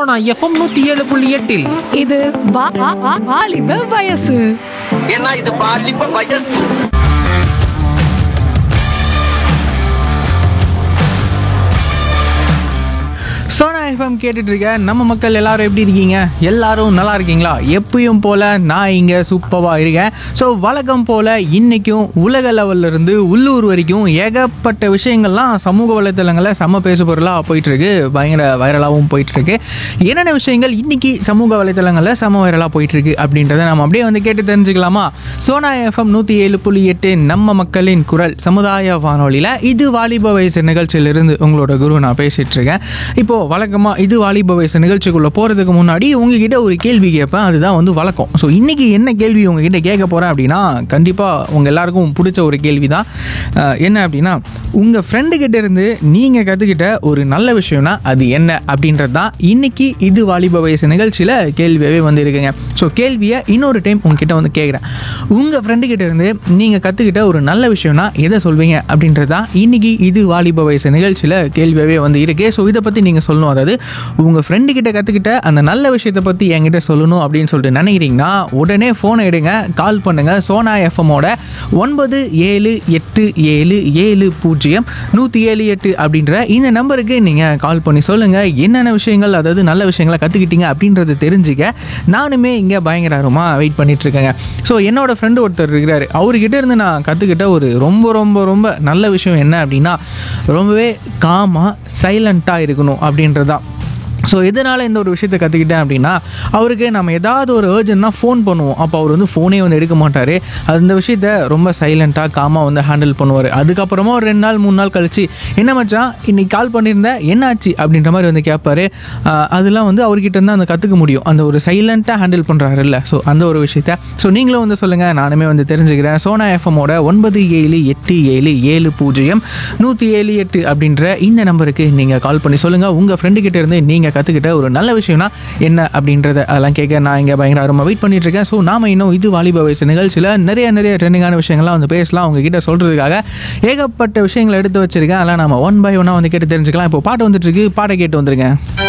Sona FM நூத்தி ஏழு புள்ளி எட்டில் இது வா- வா- வா- வாலிப வயசு ஏன்னா இது பாலிப்ப வயசு சோனா எஃப்எம் கேட்டுட்டு இருக்க நம்ம மக்கள் எல்லாரும் எப்படி இருக்கீங்க எல்லாரும் நல்லா இருக்கீங்களா எப்பயும் போல நான் இங்கே சூப்பராக இருக்கேன் ஸோ வழக்கம் போல இன்னைக்கும் உலக லெவல்ல இருந்து உள்ளூர் வரைக்கும் ஏகப்பட்ட விஷயங்கள்லாம் சமூக வலைத்தளங்களில் செம்ம பேசு பொருளாக போயிட்டு இருக்கு பயங்கர வைரலாகவும் போயிட்டு இருக்கு என்னென்ன விஷயங்கள் இன்னைக்கு சமூக வலைத்தளங்களில் செம்ம வைரலாக போயிட்டு இருக்கு அப்படின்றத நம்ம அப்படியே வந்து கேட்டு தெரிஞ்சுக்கலாமா சோனா எஃப்எம் நூற்றி ஏழு புள்ளி எட்டு நம்ம மக்களின் குரல் சமுதாய வானொலியில் இது வாலிப வயசு நிகழ்ச்சியிலிருந்து உங்களோட குரு நான் பேசிட்டு இருக்கேன் இப்போ வழக்கமாக இது வாலிப வயசு நிகழ்ச்சிக்குள்ளே போகிறதுக்கு முன்னாடி உங்ககிட்ட ஒரு கேள்வி கேட்பேன் அதுதான் வந்து வழக்கம் ஸோ இன்னைக்கு என்ன கேள்வி உங்ககிட்ட கேட்க போகிறேன் அப்படின்னா கண்டிப்பாக உங்கள் எல்லாருக்கும் பிடிச்ச ஒரு கேள்வி தான் அஹ், என்ன அப்படின்னா உங்கள் ஃப்ரெண்டு கிட்ட இருந்து நீங்கள் கற்றுக்கிட்ட ஒரு நல்ல விஷயம்னா அது என்ன அப்படின்றது தான் இன்னைக்கு இது வாலிப வயசு நிகழ்ச்சியில் கேள்வியாகவே வந்து இருக்குங்க ஸோ கேள்வியை இன்னொரு டைம் உங்ககிட்ட வந்து கேட்குறேன் உங்கள் ஃப்ரெண்டு கிட்ட இருந்து நீங்கள் கற்றுக்கிட்ட ஒரு நல்ல விஷயம்னா எதை சொல்வீங்க அப்படின்றது தான் இன்னைக்கு இது வாலிப வயசு நிகழ்ச்சியில் கேள்வியாகவே வந்து இருக்கு ஸோ இதை பற்றி நீங்கள் சொல்லணும் அதாவது உங்கள் ஃப்ரெண்டு கிட்ட கற்றுக்கிட்ட அந்த நல்ல விஷயத்தை பற்றி என்கிட்ட சொல்லணும் அப்படின்னு சொல்லிட்டு நினைக்கிறீங்கன்னா உடனே ஃபோனை எடுங்க கால் பண்ணுங்கள் சோனா எஃப்எம்மோட ஒன்பது ஏழு எட்டு ஏழு ஏழு பூஜ்ஜியம் நூற்றி ஏழு எட்டு அப்படின்ற இந்த நம்பருக்கு நீங்கள் கால் பண்ணி சொல்லுங்கள் என்னென்ன விஷயங்கள் அதாவது நல்ல விஷயங்களை கற்றுக்கிட்டீங்க அப்படின்றத தெரிஞ்சுக்க நானுமே இங்கே பயங்கரமாக வெயிட் பண்ணிட்டு இருக்கேங்க ஸோ என்னோட ஃப்ரெண்டு ஒருத்தர் இருக்கிறாரு அவர்கிட்ட இருந்து நான் கற்றுக்கிட்ட ஒரு ரொம்ப ரொம்ப ரொம்ப நல்ல விஷயம் என்ன அப்படின்னா ரொம்பவே காமாக சைலண்ட்டாக இருக்கணும் அப்படின்றது தான் ஸோ எதனால் இந்த ஒரு விஷயத்தை கற்றுக்கிட்டேன் அப்படின்னா அவருக்கு நம்ம ஏதாவது ஒரு ஏர்ஜென்ட்னா ஃபோன் பண்ணுவோம் அப்போ அவர் வந்து ஃபோனே வந்து எடுக்க மாட்டார் அந்த விஷயத்த ரொம்ப சைலண்ட்டாக காமாக வந்து ஹேண்டில் பண்ணுவார் அதுக்கப்புறமா ஒரு ரெண்டு நாள் மூணு நாள் கழிச்சு என்ன மச்சான் இன்னைக்கு கால் பண்ணியிருந்தேன் என்னாச்சு அப்படின்ற மாதிரி வந்து கேட்பாரு ஆஹ் அதெல்லாம் வந்து அவர்கிட்ட இருந்து அந்த கற்றுக்க முடியும் அந்த ஒரு சைலண்ட்டாக ஹேண்டில் பண்ணுறாருல்ல ஸோ அந்த ஒரு விஷயத்த ஸோ நீங்களும் வந்து சொல்லுங்கள் நானுமே வந்து தெரிஞ்சுக்கிறேன் சோனா எஃப்எம்மோட ஒன்பது ஏழு எட்டு ஏழு ஏழு பூஜ்ஜியம் நூற்றி ஏழு எட்டு அப்படின்ற இந்த நம்பருக்கு நீங்கள் கால் பண்ணி சொல்லுங்கள் உங்கள் ஃப்ரெண்டு கிட்ட இருந்து நீங்கள் கற்றுக்கிட்ட ஒரு நல்ல விஷயம்னா என்ன அப்படின்றத அதெல்லாம் கேட்க நான் இங்கே பயங்கர ஆர்வமாக வெயிட் பண்ணிட்டு இருக்கேன் ஸோ நாம இன்னும் இது வாலிப வயசு நிகழ்ச்சியில் நிறைய நிறைய ட்ரெண்டிங்கான விஷயங்கள்லாம் வந்து பேசலாம் உங்ககிட்ட சொல்கிறதுக்காக ஏகப்பட்ட விஷயங்களை எடுத்து வச்சிருக்கேன் அதெல்லாம் நம்ம ஒன் பை ஒன்னாக வந்து கேட்டு தெரிஞ்சுக்கலாம் இப்போ பாட்டு வந்துட்டு இருக்கு பாட்டை கேட்டு வந்துருங்க